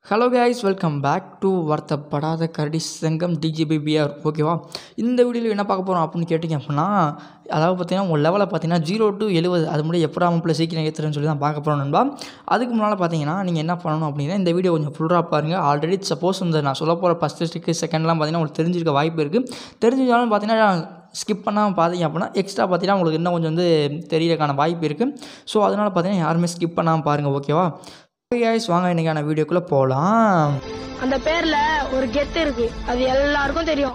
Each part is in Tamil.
hello guys welcome back to Varuthapadatha Karadi சங்கம் டிஜிபிபிஆர் ஓகேவா இந்த வீடியோவில் என்ன பார்க்க போகிறோம் அப்படின்னு கேட்டிங்க அப்படின்னா அதாவது பார்த்தீங்கன்னா உங்கள் லெவலில் பார்த்தீங்கன்னா ஜீரோ டு எழுபது அது முடிய எப்படா அமைப்பில் சீக்கிரம் ஏற்றுறேன்னு சொல்லி தான் பார்க்க போகிறோம் நண்பா அதுக்கு முன்னால் பார்த்தீங்கன்னா நீங்கள் என்ன பண்ணணும் அப்படின்னா இந்த வீடியோ கொஞ்சம் ஃபுல்லாக பாருங்கள் ஆல்ரெடி சப்போஸ் இந்த நான் சொல்ல போகிற ஃபஸ்ட்டு ஸ்டிக்கு செகண்ட்லாம் பார்த்தீங்கன்னா உங்களுக்கு தெரிஞ்சிருக்க வாய்ப்பு இருக்குது தெரிஞ்சாலும் பார்த்தீங்கன்னா ஸ்கிப் பண்ணாமல் பார்த்தீங்க அப்படின்னா எக்ஸ்ட்ரா பார்த்தீங்கன்னா உங்களுக்கு இன்னும் கொஞ்சம் வந்து தெரியறதுக்கான வாய்ப்பு இருக்குது ஸோ அதனால் பார்த்தீங்கன்னா யாருமே ஸ்கிப் பண்ணாமல் பாருங்கள் ஓகேவா கைஸ் வாங்க இன்றைக்கான வீடியோக்குள்ளே போகலாம் அந்த பேர்ல ஒரு கெத்து இருக்கு அது எல்லாருக்கும் தெரியும்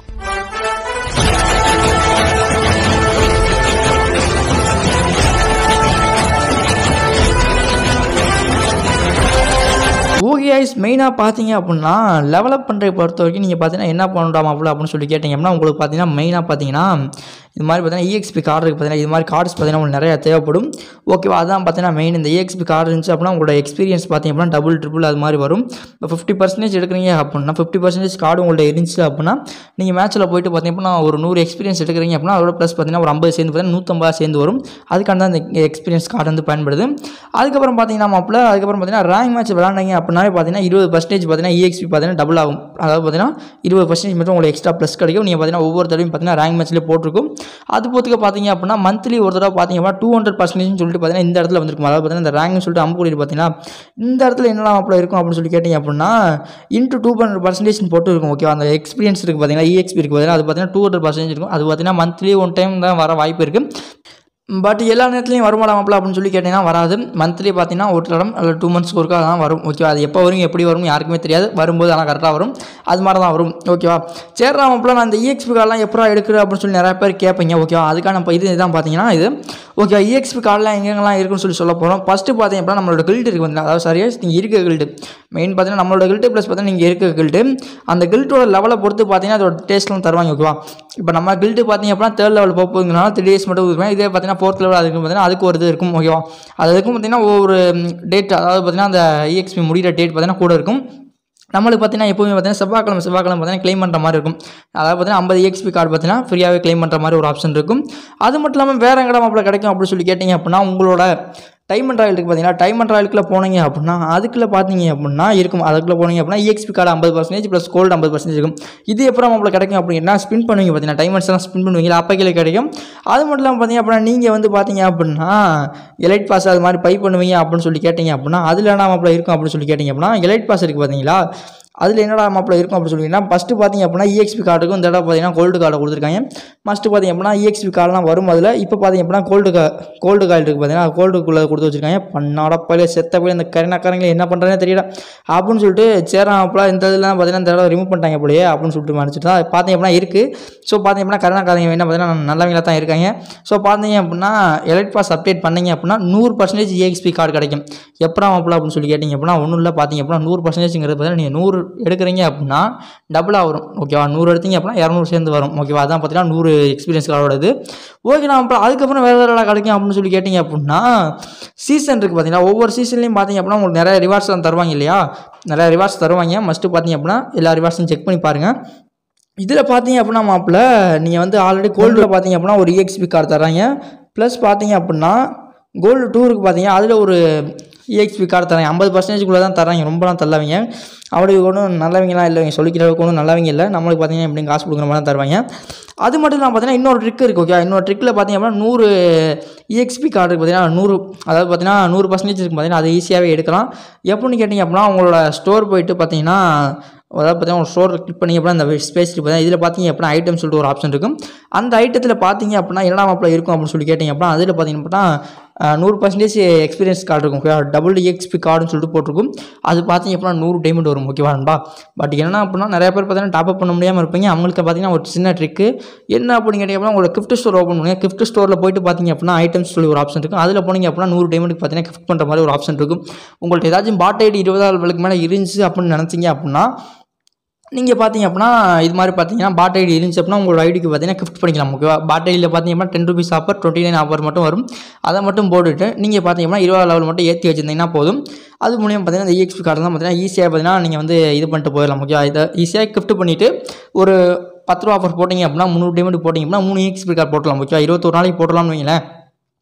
ஓகே ஐஸ் மெயினாக பார்த்தீங்க அப்படின்னா லெவலப் பண்ணுறதை பொறுத்த வரைக்கும் நீங்கள் பார்த்தீங்கன்னா என்ன பண்ணலாம் அவ்வளோ அப்படின்னு சொல்லி கேட்டிங்க அப்படின்னா உங்களுக்கு பார்த்தீங்கன்னா மெயினாக பார்த்தீங்கன்னா இது மாதிரி பார்த்தீங்கன்னா இஎக்ஸ்பி கார்டு இருக்குது பார்த்தீங்கன்னா இது மாதிரி கார்ட்ஸ் பார்த்தீங்கன்னா உங்களுக்கு நிறையா தேவைப்படும் ஓகேவா அதான் பார்த்தீங்கன்னா மெயின் இந்த இஎக்ஸ்பி கார்டு இருந்துச்சு அப்படின்னா உங்களோட எக்ஸ்பீரியன்ஸ் பார்த்தீங்க அப்படின்னா டபுள் ட்ரிபிள் அது மாதிரி வரும் இப்போ ஃபிஃப்டி பர்சன்டேஜ் எடுக்கிறீங்க அப்படின்னா ஃபிஃப்டி பர்சன்டேஜ் கார்டு உங்கள்ட்ட இருந்துச்சு அப்படின்னா நீங்கள் மேட்ச்சில் போயிட்டு பார்த்தீங்க அப்படின்னா ஒரு நூறு எக்ஸ்பீரியன்ஸ் எடுக்கிறீங்க அப்படின்னா அதோட ப்ளஸ் பார்த்தீங்கன்னா ஒரு ஐம்பது சேர்ந்து பார்த்தீங்கன்னா நூற்றம்பது சேர்ந்து வரும் அதுக்கான தான் இந்த எக்ஸ்பீரியன்ஸ் கார்டு வந்து பயன்படுது அதுக்கப்புறம் பார்த்தீங்கன்னா மாப்பிள்ள அதுக்கப்புறம் பார்த்தீங்கன்னா ரேங்க் மேட்ச் விளாண்டாங்க அப்படின்னாலே பார்த்தீங்கன்னா இருபது பர்சன்டேஜ் பார்த்தீங்கன்னா இஎக்ஸ்பி பார்த்தீங்கன்னா டபுள் ஆகும் அதாவது பார்த்தீங்கன்னா இருபது பர்சன்டேஜ் மட்டும் உங்களுக்கு எக்ஸ்ட்ரா ப்ளஸ் கிடைக்கும் நீங்கள் பார்த்தீங்கன்னா ஒவ்வொரு தடவையும் பார்த்தீங்கன்னா ரேங்க் மேட்ச்லேயே போட்டிருக்கும் அது போத்துக்கு பார்த்தீங்க அப்படின்னா மந்த்லி ஒரு தடவை பார்த்தீங்க அப்படின்னா டூ ஹண்ட்ரட் பர்சன்டேஜ் சொல்லிட்டு பார்த்தீங்கன்னா இந்த இடத்துல வந்திருக்கும் அதாவது பார்த்தீங்கன்னா இந்த ரேங்க்னு சொல்லிட்டு அம்பு கூட்டிட்டு பார்த்தீங்கன்னா இந்த இடத்துல என்னெல்லாம் அப்படி இருக்கும் அப்படின்னு சொல்லி கேட்டிங்க அப்படின்னா இன்ட்டு டூ ஹண்ட்ரட் பர்சன்டேஜ் போட்டு இருக்கும் ஓகேவா அந்த எக்ஸ்பீரியன்ஸ் இருக்குது பார்த்தீங்கன்னா இஎக்ஸ்பி இருக்குது பார்த்தீங்கன்னா அது பார்த்தீங்கன்னா டூ ஹண்ட்ரட் பர்சன்டேஜ் இருக்கும் அது பார்த்தீங்கன்னா மந்த்லி ஒன் டைம் தான் வர வாய்ப்பு இருக்குது பட் எல்லா நேரத்துலையும் வருமாடா மாப்பிள அப்படின்னு சொல்லி கேட்டிங்கன்னா வராது மந்த்லி பார்த்தீங்கன்னா ஒரு தடம் இல்லை டூ மந்த்ஸ்க்கு ஒருக்கா தான் வரும் ஓகேவா அது எப்போ வரும் எப்படி வரும் யாருக்குமே தெரியாது வரும்போது ஆனால் கரெக்டாக வரும் அது மாதிரி தான் வரும் ஓகேவா சேர்றா மாப்பிள நான் இந்த இஎக்ஸ்பி கார்டெலாம் எப்படா எடுக்குது அப்படின்னு சொல்லி நிறைய பேர் கேட்பீங்க ஓகேவா அதுக்கான இப்போ இது தான் பார்த்தீங்கன்னா இது ஓகே இஎக்ஸ்பி கார்டெலாம் எங்கெங்கெல்லாம் இருக்குன்னு சொல்லி சொல்ல போகிறோம் ஃபஸ்ட்டு பார்த்தீங்க அப்படின்னா நம்மளோட கில்டு இருக்குது பார்த்தீங்கன்னா அதாவது சரியாக நீங்கள் இருக்க கில்டு மெயின் பார்த்தீங்கன்னா நம்மளோட கில்டு ப்ளஸ் பார்த்தீங்கன்னா நீங்கள் இருக்க கில்டு அந்த கில்ட்டோட லெவலை பொறுத்து பார்த்தீங்கன்னா அதோட டேஸ்ட்லாம் தருவாங்க ஓகேவா இப்போ நம்ம கில்டு பார்த்தீங்க அப்படின்னா தேர்ட் லெவல் போகுதுனால த்ரீ டேஸ் மட்டும் இருக்கும் இதே பார்த்தீங்கன்னா ஃபோர்த் லெவல் அதுக்கு பார்த்தீங்கன்னா அதுக்கு ஒரு இது இருக்கும் ஓகேவா அது அதுக்கும் பார்த்தீங்கன்னா ஒவ்வொரு டேட் அதாவது பார்த்தீங்கன்னா அந்த இஎக்ஸ்பி முடிகிற டேட் பார்த்தீங்கன்னா கூட இருக்கும் நம்மளுக்கு பார்த்தீங்கன்னா எப்போவுமே பார்த்தீங்கன்னா செவ்வாய்க்கிழமை செவ்வாய்க்கிழமை பார்த்தீங்கன்னா க்ளைம் பண்ணுற மாதிரி இருக்கும் அதாவது பார்த்தீங்கன்னா ஐம்பது எக்ஸ்பி கார்டு பார்த்தீங்கன்னா ஃப்ரீயாகவே க்ளைம் பண்ணுற மாதிரி ஒரு ஆப்ஷன் இருக்கும் அது மட்டும் இல்லாமல் வேறு எங்கடா மாப்பிள கிடைக்கும் அப்படின்னு சொல்லி கேட்டிங்க அப்படின்னா உங்களோட டைம் அண்ட் ராயலுக்கு பார்த்தீங்கன்னா டைம் அண்ட் ராயலுக்குள்ள போனீங்க அப்படின்னா அதுக்குள்ளே பார்த்தீங்க அப்படின்னா இருக்கும் அதுக்குள்ளே போனீங்க அப்படின்னா இஎக்ஸ்பி கார்டு ஐம்பது பர்சன்டேஜ் ப்ளஸ் கோல்டு ஐம்பது பர்சன்டேஜ் இருக்கும் இது எப்போ நம்மளுக்கு கிடைக்கும் அப்படின்னா ஸ்பின் பண்ணுவீங்க பார்த்தீங்கன்னா டைமண்ட்ஸ் எல்லாம் ஸ்பின் பண்ணுவீங்க அப்போ கீழே கிடைக்கும் அது மட்டும் இல்லாமல் பார்த்தீங்க அப்படின்னா நீங்கள் வந்து பார்த்தீங்க அப்படின்னா எலைட் பாஸ் அது மாதிரி பை பண்ணுவீங்க அப்படின்னு சொல்லி கேட்டிங்க அப்படின்னா அதில் என்ன மாப்பிள இருக்கும் அப்படின்னு சொல்லி கேட்டிங்க அப்படின்னா எலைட் பாஸ் இருக்குது பார்த்தீங்களா அதில் என்னடா மாப்பிள இருக்கும் அப்படின்னு சொல்லிங்கன்னா ஃபஸ்ட்டு பார்த்தீங்க அப்படின்னா இஎக்ஸ்பி கார்டுக்கும் இந்த தடவை பார்த்தீங்கன்னா கோல்டு கார்டு கொடுத்துருக்காங்க ஃபஸ்ட்டு பார்த்தீங்க அப்படின்னா இஎக்ஸ்பி கார்டெலாம் வரும் அதில் இப்போ பார்த்தீங்க அப்படின்னா கோல்டு கா கோல்டு கார்டு இருக்குது பார்த்தீங்கன்னா கோல்டுக்குள்ளே கொடுத்து வச்சிருக்காங்க பண்ணாட பழைய செத்த போய் இந்த கரினாக்காரங்களை என்ன பண்ணுறதுனே தெரியல அப்படின்னு சொல்லிட்டு சேராப்பல இந்த இதெல்லாம் பார்த்தீங்கன்னா இந்த தடவை ரிமூவ் பண்ணிட்டாங்க போலயே அப்படின்னு சொல்லிட்டு மறைச்சிட்டு தான் பார்த்தீங்க அப்படின்னா இருக்குது ஸோ பார்த்தீங்க அப்படின்னா கருணாக்காரங்க என்ன பார்த்தீங்கன்னா நல்லவங்களா தான் இருக்காங்க ஸோ பார்த்தீங்க அப்படின்னா எலக்ட் பாஸ் அப்டேட் பண்ணீங்க அப்படின்னா நூறு பர்சன்டேஜ் இஎக்ஸ்பி கார்டு கிடைக்கும் எப்படா மாப்பிள அப்படின்னு சொல்லி கேட்டிங்க அப்படின்னா ஒன்றும் இல்லை பார்த்தீங்க அப்படின்னா நூறு பர்சன்டேஜ்ங்கிறது பார்த்தீங்கன்னா நீங்கள் நூறு எடுக்கிறீங்க அப்படின்னா டபுளாக வரும் ஓகேவா நூறு எடுத்தீங்க அப்படின்னா இரநூறு சேர்ந்து வரும் ஓகேவா அதான் பார்த்தீங்கன்னா நூறு எக்ஸ்பீரியன்ஸ் கார்டோட இது ஓகே நான் அப்புறம் அதுக்கப்புறம் வேறு வேறு கிடைக்கும் அப்படின்னு சொல்லி கேட்டிங்க அப்படின்னா சீசன் இருக்குது பார்த்தீங்கன்னா ஒவ்வொரு சீசன்லையும் பார்த்தீங்க அப்படின்னா உங்களுக்கு நிறைய ரிவார்ட்ஸ் தான் தருவாங்க இல்லையா நிறைய ரிவார்ட்ஸ் தருவாங்க மஸ்ட்டு பார்த்தீங்க அப்படின்னா எல்லா ரிவார்ட்ஸும் செக் பண்ணி பாருங்கள் இதில் பார்த்தீங்க அப்படின்னா மாப்பிள்ள நீங்கள் வந்து ஆல்ரெடி கோல்டில் பார்த்தீங்க அப்படின்னா ஒரு இஎக்ஸ்பி கார்டு தராங்க ப்ளஸ் பார்த்தீங்க அப்படின்னா கோல்டு டூருக்கு பார்த்தீங்க அதில் ஒரு இஎக்ஸ்பி கார்டு தராங்க ஐம்பது பர்சன்டேஜ்குள்ளே தான் தராங்க ரொம்பலாம் தள்ளவங்க அப்படி ஒன்றும் நல்லவங்கலாம் இல்லைங்க சொல்லிக்கிற அளவுக்கு ஒன்றும் நல்லவங்க இல்லை நம்மளுக்கு பார்த்தீங்கன்னா எப்படியும் காசு கொடுக்குற மாதிரி தான் தருவாங்க அது மட்டும் இல்லாமல் பார்த்தீங்கன்னா இன்னொரு ட்ரிக் இருக்குது ஓகே இன்னொரு ட்ரிக்கில் பார்த்தீங்க அப்படின்னா நூறு இஎக்ஸ்பி கார்டு பார்த்தீங்கன்னா நூறு அதாவது பார்த்தீங்கன்னா நூறு பர்சன்டேஜ் இருக்குது பார்த்தீங்கன்னா அது ஈஸியாகவே எடுக்கலாம் எப்படின்னு கேட்டிங்க அப்படின்னா உங்களோட ஸ்டோர் போயிட்டு பார்த்தீங்கன்னா அதாவது பார்த்தீங்கன்னா ஒரு ஸ்டோர் கிளிக் பண்ணி அப்படின்னா அந்த ஸ்பேஸ் பார்த்தீங்கன்னா இதில் பார்த்தீங்க அப்படின்னா ஐட்டம் சொல்லிட்டு ஒரு ஆப்ஷன் இருக்கும் அந்த ஐட்டத்தில் பார்த்தீங்க அப்படின்னா என்னடா மாப்பிள இருக்கும் அப்படின்னு சொல்லி கேட்டிங்க அப்படின்னா அதில் பார்த்தீங்க அப்படின்னா நூறு பர்சன்டேஜ் எக்ஸ்பீரியன்ஸ் கார்டு இருக்கும் ஓகேவா டபுள் எக்ஸ்பி கார்டுன்னு சொல்லிட்டு போட்டிருக்கும் அது பார்த்தீங்க அப்படின்னா நூறு டைமண்ட் வரும் ஓகேவா நண்பா பட் என்ன அப்படின்னா நிறைய பேர் பார்த்தீங்கன்னா டாப் அப் பண்ண முடியாமல் இருப்பீங்க அவங்களுக்கு பார்த்தீங்கன்னா ஒரு சின்ன ட்ரிக்கு என்ன அப்படின்னு கேட்டிங்க அப்படின்னா உங்களோட கிஃப்ட் ஸ்டோர் ஓப்பன் பண்ணுங்க கிஃப்ட் ஸ்டோரில் போயிட்டு பார்த்தீங்க அப்படின்னா ஐட்டம்ஸ் சொல்லி ஒரு ஆப்ஷன் இருக்கும் அதில் போனீங்க அப்படின்னா நூறு டைமண்டுக்கு பார்த்தீங்கன்னா கிஃப்ட் பண்ணுற மாதிரி ஒரு ஆப்ஷன் இருக்கும் உங்கள்ட்ட ஏதாச்சும் பாட் ஐடி இருபதாயிரம் ரூபாய்க்கு மேலே இருந்துச்சு அப்படின்னு நினச்சிங்க அப்படின்னா நீங்கள் பார்த்தீங்க அப்படின்னா இது மாதிரி பார்த்தீங்கன்னா பாட் ஐடி இருந்துச்சு அப்படின்னா உங்களோட ஐடிக்கு பார்த்தீங்கன்னா கிஃப்ட் பண்ணிக்கலாம் ஓகேவா பாட் ஐடியில் பார்த்தீங்க அப்படின்னா ten rupees offer twenty nine offer மட்டும் வரும் அதை மட்டும் போட்டுட்டு நீங்கள் பார்த்தீங்க அப்படின்னா இருபது லெவல் மட்டும் ஏற்றி வச்சிருந்தீங்கன்னா போதும் அது மூலியம் பார்த்தீங்கன்னா இந்த இஎக்ஸ்பி கார்டெலாம் பார்த்தீங்கன்னா ஈஸியாக பார்த்தீங்கன்னா நீங்கள் வந்து இது பண்ணிட்டு போயிடலாம் ஓகேவா இதை ஈஸியாக கிஃப்ட் பண்ணிவிட்டு ஒரு பத்து ரூபா ஆஃபர் போட்டிங்க அப்படின்னா முந்நூறு டைமண்ட் போட்டிங்க அப்படின்னா மூணு இஎக்ஸ்பி கார்டு போட்டலாம் ஓகேவா இருபத்தொரு நாளைக்கு போட்டலாம்னு வைங்களேன்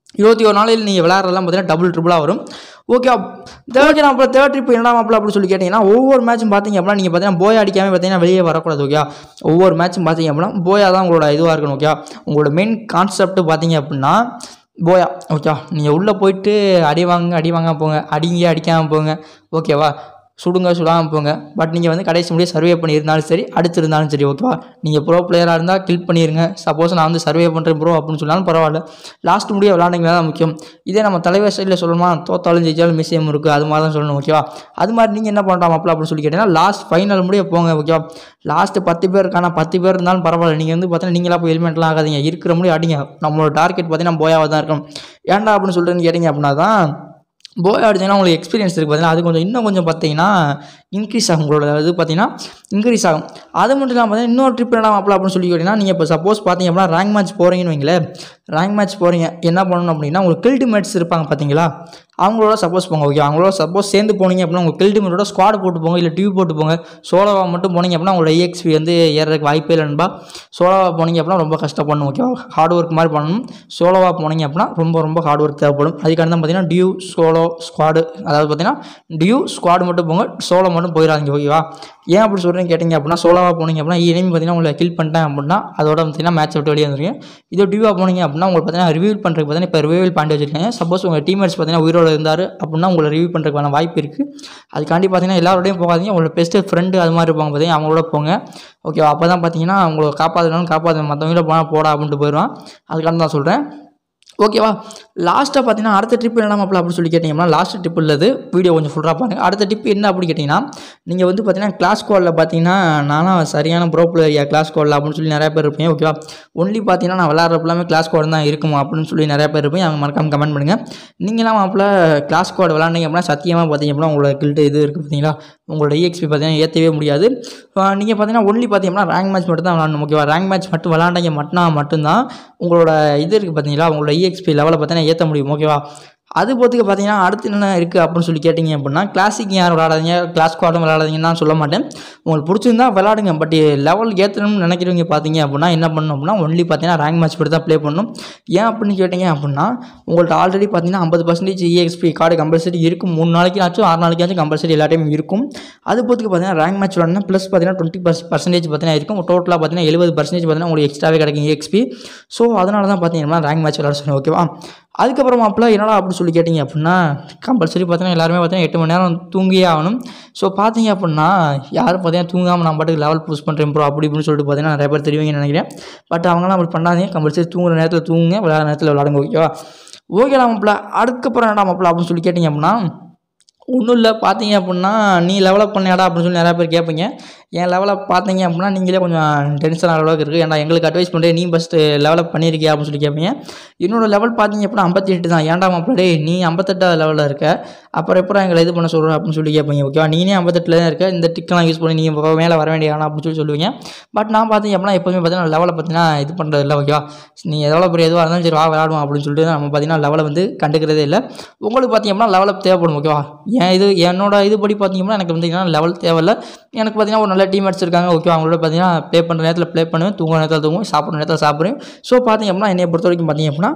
இருபத்தி ஒரு நாளில் நீங்கள் விளையாடுறதெல்லாம் பார்த்தீங்கன்னா டபுள் ட்ரிபிளாக வரும் ஓகே தேர்ட் அப்புறம் தேர்ட் ட்ரிப் என்னடா மாப்பிள அப்படின்னு சொல்லி கேட்டிங்கன்னா ஒவ்வொரு மேட்சும் பார்த்தீங்க அப்படின்னா நீங்கள் பார்த்தீங்கன்னா போய் அடிக்காமல் பார்த்தீங்கன்னா வெளியே வரக்கூடாது ஓகே ஒவ்வொரு மேட்சும் பார்த்தீங்க அப்படின்னா போயா தான் உங்களோட இதுவாக இருக்கணும் ஓகே உங்களோட மெயின் கான்செப்ட் பார்த்தீங்க அப்படின்னா போயா ஓகே நீங்கள் உள்ளே போயிட்டு அடி வாங்க அடி வாங்க போங்க அடிங்க அடிக்காமல் போங்க ஓகேவா சுடுங்க சுடாமல் போங்க பட் நீங்கள் வந்து கடைசி முடிய சர்வே பண்ணியிருந்தாலும் சரி அடிச்சிருந்தாலும் சரி ஓகேவா நீங்கள் ப்ரோ பிளேயராக இருந்தால் கில் பண்ணிடுங்க சப்போஸ் நான் வந்து சர்வே பண்ணுறேன் ப்ரோ அப்படின்னு சொன்னாலும் பரவாயில்ல லாஸ்ட் முடிய விளாண்டிங்கன்னா தான் முக்கியம் இதே நம்ம தலைவர் சைடில் சொல்லணுமா தோத்தாலும் ஜெயிச்சாலும் மிஸ்ஸியம் இருக்குது அது மாதிரி தான் சொல்லணும் ஓகேவா அது மாதிரி நீங்கள் என்ன பண்ணுறோம் அப்பல அப்படின்னு சொல்லி கேட்டிங்கன்னா லாஸ்ட் ஃபைனல் முடிய போங்க ஓகேவா லாஸ்ட்டு பத்து பேர் இருக்கானா பத்து பேர் இருந்தாலும் பரவாயில்ல நீங்கள் வந்து பார்த்தீங்கன்னா நீங்களா போய் ஹெல்மெட்லாம் ஆகாதீங்க இருக்கிற முடியும் அடிங்க நம்மளோட டார்கெட் பார்த்தீங்கன்னா போயாவாக தான் இருக்கும் ஏன்டா அப்படின்னு சொல்லிட்டு கேட்டிங்க அப்படின்னா தான் போய் அடிச்சிங்கன்னா உங்களுக்கு எக்ஸ்பீரியன்ஸ் இருக்குது பார்த்தீங்கன்னா அது கொஞ்சம் இன்னும் கொஞ்சம் பார்த்தீங்கன்னா இன்க்ரீஸ் ஆகும் உங்களோட இது பார்த்தீங்கன்னா இன்க்ரீஸ் ஆகும் அது மட்டும் இல்லாமல் பார்த்தீங்கன்னா இன்னொரு ட்ரிப் என்ன அப்பலாம் அப்படின்னு சொல்லி கேட்டிங்கன்னா நீங்கள் இப்போ சப்போஸ் பார்த்தீங்க அப்படின்னா ரேங்க் மேட்ச் போகிறீங்கன்னு வைங்களேன் ரேங்க் மேட்ச் போகிறீங்க என்ன பண்ணணும் அப்படின்னா உங்களுக்கு கில்டு மேட்ச் இருப்பாங்க பார்த்தீங்களா அவங்களோட சப்போஸ் போங்க ஓகே அவங்களோட சப்போஸ் சேர்ந்து போனீங்க அப்படின்னா உங்கள் கில்டு மேட்டோட ஸ்குவாட் போட்டு போங்க இல்லை டியூப் போட்டு போங்க சோலோவாக மட்டும் போனீங்க அப்படின்னா உங்களோட EXP வந்து ஏறதுக்கு வாய்ப்பே இல்லைன்பா சோலோவாக போனீங்க அப்படின்னா ரொம்ப கஷ்டப்படணும் ஓகேவா ஹார்ட் ஒர்க் மாதிரி பண்ணணும் சோலோவாக போனீங்க அப்படின்னா ரொம்ப ரொம்ப ஹார்ட் ஒர்க் தேவைப்படும் அதுக்காக தான் பார்த்தீங்கன்னா டியூ சோலோ ஸ்குவாடு அதாவது பார்த்தீங்கன்னா டியூ ஸ்குவாடு மட்டும் போங்க சோலோ மட்டும் போயிடாதீங்க ஓகேவா ஏன் அப்படி சொல்கிறேன்னு கேட்டிங்க அப்படின்னா சோலோவாக போனீங்க அப்படின்னா இனிமே பார்த்தீங்கன்னா உங்களை கில் பண்ணிட்டேன் அப்படின்னா அதோட பார்த்தீங்கன்னா மேட்ச் விட்டு வெளியே வந்துருங்க இதோ டியூவாக போனீங்க அப்படின்னா உங்களுக்கு பார்த்தீங்கன்னா ரிவ்யூ பண்ணுறதுக்கு பார்த்தீங்கன்னா இப்போ ரிவ்யூ பாயிண்ட் வச்சிருக்காங்க சப்போஸ் உங்கள் டீம்மேட்ஸ் பார்த்தீங்கன்னா உயிரோட இருந்தார் அப்படின்னா உங்களை ரிவ்யூ பண்ணுறதுக்கான வாய்ப்பு இருக்குது அதுக்காண்டி பார்த்தீங்கன்னா எல்லாரோடையும் போகாதீங்க உங்களோட பெஸ்ட்டு ஃப்ரெண்டு அது மாதிரி இருப்பாங்க பார்த்தீங்கன்னா அவங்களோட போங்க ஓகேவா அப்போ தான் பார்த்தீங்கன்னா உங்களை காப்பாற்றினாலும் காப்பாற்ற மற்றவங்கள போனால் போடா அப்படின்ட்டு போயிடுவான் அதுக்காண்டி தான் சொல்கிறேன் ஓகேவா லாஸ்ட்டாக பார்த்தீங்கன்னா அடுத்த ட்ரிப் என்ன மாப்பிள அப்படின்னு சொல்லி கேட்டிங்கன்னா லாஸ்ட் ட்ரிப் உள்ளது வீடியோ கொஞ்சம் ஃபுல்லாக பாருங்கள் அடுத்த ட்ரிப் என்ன அப்படி கேட்டிங்கன்னா நீங்கள் வந்து பார்த்தீங்கன்னா கிளாஸ் கோலில் பார்த்தீங்கன்னா நானும் சரியான ப்ரோ பிளேயர் கிளாஸ் கோலில் அப்படின்னு சொல்லி நிறைய பேர் இருப்பேன் ஓகேவா ஒன்லி பார்த்தீங்கன்னா நான் விளாட்றப்பலாமே கிளாஸ் கோட் தான் இருக்குமா அப்படின்னு சொல்லி நிறைய பேர் இருப்பேன் அவங்க மறக்காம கமெண்ட் பண்ணுங்கள் நீங்களாம் மாப்பிள கிளாஸ் கோட் விளாண்டிங்க அப்படின்னா சத்தியமாக பார்த்தீங்க அப்படின்னா உங்களோட கில்ட்டு இது இருக்குது பார்த்தீங்களா உங்களோட EXP பார்த்தீங்கன்னா ஏற்றவே முடியாது நீங்கள் பார்த்தீங்கன்னா ஒன்லி பார்த்தீங்கன்னா ரேங்க் மேட்ச் மட்டும் தான் விளாடணும் ஓகேவா ரேங்க் மேட்ச் மட்டும் விளாண்டிங்க மட்டும் மட்டும்தான் உங்களோட இது இருக்குது பார்த்தீங்களா உங்களோட EXP லெவலை பார்த்தீங்கன்னா ஏற்ற முடியும் ஓகேவா அது போத்துக்கு பார்த்தீங்கன்னா அடுத்து என்ன இருக்குது அப்படின்னு சொல்லி கேட்டிங்க அப்படின்னா கிளாசிக் யாரும் விளாடாதீங்க கிளாஸ் குவாடும் விளாடாதீங்கன்னு நான் சொல்ல மாட்டேன் உங்களுக்கு பிடிச்சிருந்தா விளாடுங்க பட் லெவல் ஏற்றணும்னு நினைக்கிறவங்க பார்த்தீங்க அப்படின்னா என்ன பண்ணணும் அப்படின்னா ஒன்லி பார்த்தீங்கன்னா ரேங்க் மேட்ச் மட்டும் தான் ப்ளே பண்ணணும் ஏன் அப்படின்னு கேட்டிங்க அப்படின்னா உங்கள்ட்ட ஆல்ரெடி பார்த்தீங்கன்னா ஐம்பது பர்சன்டேஜ் இஎக்ஸ்பி கார்டு கம்பல்சரி இருக்கும் மூணு நாளைக்காச்சும் ஆறு நாளைக்காச்சும் கம்பல்சரி எல்லா டைமும் இருக்கும் அது போத்துக்கு பார்த்தீங்கன்னா ரேங்க் மேட்ச் விளாட்னா ப்ளஸ் பார்த்தீங்கன்னா டுவெண்ட்டி பர்சன்டேஜ் பார்த்தீங்கன்னா இருக்கும் டோட்டலாக பார்த்தீங்கன்னா எழுபது பர்சன்டேஜ் பார்த்தீங்கன்னா உங்களுக்கு எக்ஸ்ட்ராவே கிடைக்கும் EXP ஸோ அதனால தான் பார்த்தீங்கன்னா ரேங்க் மேட்ச் விளாட சொன்னேன் ஓகேவா அதுக்கப்புறம் அப்பலாம் என்னடா அப்படி சொல்லி கேட்டிங்க அப்படின்னா கம்பல்சரி பார்த்தீங்கன்னா எல்லாருமே பார்த்தீங்கன்னா எட்டு மணி நேரம் தூங்கியே ஆகணும் ஸோ பார்த்தீங்க அப்படின்னா யாரும் பார்த்தீங்கன்னா தூங்காமல் நான் பாட்டுக்கு லெவல் புஷ் பண்ணுறேன் ப்ரோ அப்படி இப்படின்னு சொல்லிட்டு பார்த்தீங்கன்னா நிறைய பேர் தெரியுவீங்கன்னு நினைக்கிறேன் பட் அவங்களாம் அப்படி பண்ணாதீங்க கம்பல்சரி தூங்குற நேரத்தில் தூங்குங்க விளையாட நேரத்தில் விளையாடுங்க ஓகேவா ஓகே மாப்பிள அதுக்கப்புறம் என்னடா மாப்பிள அப்படின்னு சொல்லி கேட்டிங்க அப்படின்னா ஒன்றும் இல்லை பார்த்தீங்க அப்படின்னா நீ லெவலப் பண்ணியாடா அப்படின்னு சொல்லி நிறையா பேர் கேட்பீங்க என் லெவலப் பார்த்தீங்க அப்படின்னா நீங்களே கொஞ்சம் டென்ஷன் ஆகிற அளவுக்கு இருக்குது ஏன்னா எங்களுக்கு அட்வைஸ் பண்ணுறேன் நீ ஃபஸ்ட்டு லெவலப் பண்ணியிருக்கியா அப்படின்னு சொல்லி கேட்பீங்க என்னோட லெவல் பார்த்தீங்க அப்படின்னா ஐம்பத்தி எட்டு தான் ஏன்டா மாப்பிள டேய் நீ ஐம்பத்தெட்டாவது லெவலில் இருக்க அப்புறம் எப்பறம் எங்களை இது பண்ண சொல்கிற அப்படின்னு சொல்லி கேட்பீங்க ஓகேவா நீனே ஐம்பத்தெட்டில் தான் இருக்க இந்த டிக்கெலாம் யூஸ் பண்ணி நீங்கள் மேலே வர வேண்டிய ஆனா அப்படின்னு சொல்லி சொல்லுவீங்க பட் நான் பார்த்தீங்க அப்படின்னா எப்போதுமே பார்த்தீங்கன்னா லெவலை பார்த்தீங்கன்னா இது பண்ணுறது இல்லை ஓகேவா நீ எவ்வளோ பெரிய எதுவாக இருந்தாலும் சரி வா விளாடுவோம் அப்படின்னு சொல்லிட்டு நம்ம பார்த்தீங்கன்னா லெவலை வந்து கண்டுக்கிறதே இல்லை உங்களுக்கு பார்த்தீங்க அப்படின்னா லெவலப் தேவைப்படும் ஓகேவா என் இது என்னோட இது படி பார்த்தீங்கன்னா எனக்கு பார்த்தீங்கன்னா லெவல் தேவையில்ல எனக்கு பார்த்தீங்கன்னா ஒரு நல்ல டீமேட்ஸ் இருக்காங்க ஓகே அவங்களோட பார்த்தீங்கன்னா ப்ளே பண்ணுற நேரத்தில் ப்ளே பண்ணுவேன் தூங்குற நேரத்தில் தூங்குவேன் சாப்பிட்ற நேரத்தில் சாப்பிடுவேன் ஸோ பார்த்தீங்க அப்படின்னா என்னை பொறுத்த வரைக்கும் பார்த்தீங்க அப்படின்னா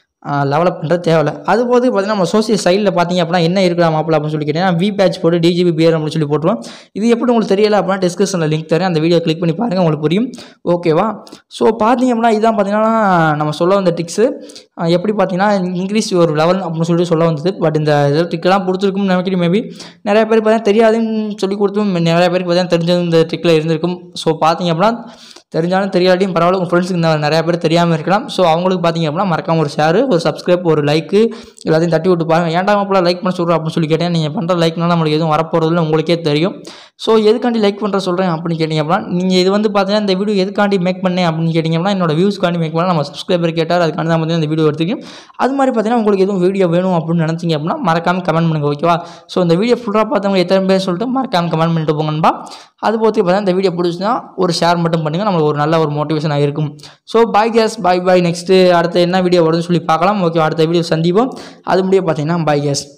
லெவலப் பண்ணுறது தேவையில்ல அது போது பார்த்தீங்கன்னா நம்ம சோசியல் சைடில் பார்த்தீங்க அப்படின்னா என்ன இருக்கிற மாப்பிள்ள அப்படின்னு சொல்லி கேட்டீங்கன்னா வி பேட்ச் போட்டு டிஜிபி பியர் அப்படின்னு சொல்லி போட்டுருவோம் இது எப்படி உங்களுக்கு தெரியல அப்படின்னா டிஸ்கிரிப்ஷனில் லிங்க் தரேன் அந்த வீடியோ கிளிக் பண்ணி பாருங்கள் உங்களுக்கு புரியும் ஓகேவா ஸோ பார்த்தீங்க அப்படின்னா இதான் பார்த்தீங்கன்னா நம்ம சொல்ல வந்த டிக்ஸு எப்படி பார்த்தீங்கன்னா இங்கிலீஷ் ஒரு லெவல் அப்படின்னு சொல்லிட்டு சொல்ல வந்தது பட் இந்த ட்ரிக்கெல்லாம் கொடுத்துருக்கும்னு நினைக்கிறேன் மேபி நிறைய பேருக்கு பார்த்தீங்கன்னா தெரியாதுன்னு சொல்லி கொடுத்தும் நிறைய பேருக்கு பார்த்தீங்கன்னா தெரிஞ்சது இந்த ட்ரிக்கில் இருந்திருக்கும் ஸோ பார்த்தீங்க அப்படின்னா தெரிஞ்சாலும் தெரியாட்டியும் பரவாயில்ல உங்கள் ஃப்ரெண்ட்ஸுக்கு இந்த நிறைய பேர் தெரியாமல் இருக்கலாம் ஸோ அவங்களுக்கு பார்த்தீங்க அப்படின்னா மறக்காம ஒரு ஷேர் ஒரு சப்ஸ்கிரைப் ஒரு லைக்கு எல்லாத்தையும் தட்டி விட்டு பாருங்க ஏன்டா மாப்பிள்ள லைக் பண்ண சொல்கிறோம் அப்படின்னு சொல்லி கேட்டேன் நீங்கள் பண்ணுற லைக்னால நம்மளுக்கு எதுவும் வரப்போகிறதுல உங்களுக்கே தெரியும் ஸோ எதுக்காண்டி லைக் பண்ணுற சொல்கிறேன் அப்படின்னு கேட்டிங்க அப்படின்னா நீங்கள் இது வந்து பார்த்தீங்கன்னா இந்த வீடியோ எதுக்காண்டி மேக் பண்ணேன் அப்படின்னு கேட்டிங்க அப்படின்னா என்னோட வியூஸ்க்காண்டி மேக் பண்ண நம்ம சப்ஸ்கிரைபர் கேட்டார் அதுக்காண்டி தான் பார்த்தீங்கன்னா இந்த வீடியோ எடுத்துக்கேன் அது மாதிரி பார்த்தீங்கன்னா உங்களுக்கு எதுவும் வீடியோ வேணும் அப்படின்னு நினச்சிங்க அப்படின்னா மறக்காம கமெண்ட் பண்ணுங்க ஓகேவா ஸோ இந்த வீடியோ ஃபுல்லாக பார்த்தவங்க எத்தனை பேர் சொல்லிட்டு மறக்காம கமெண்ட் பண்ணிட்டு போங்கன்பா அது போத்து பார்த்தீங்கன்னா இந்த வீடியோ பிடிச்சினா ஒரு ஷேர் மட்டும் பண்ணுங்கள் நம்மளுக்கு ஒரு நல்ல ஒரு மோட்டிவேஷனாக இருக்கும் so bye guys bye bye next அடுத்த என்ன வீடியோ வருதுன்னு சொல்லி பார்க்கலாம் ஓகே அடுத்த வீடியோ சந்திப்போம் அது முடிய பார்த்தீங்கன்னா பாய் கேஸ்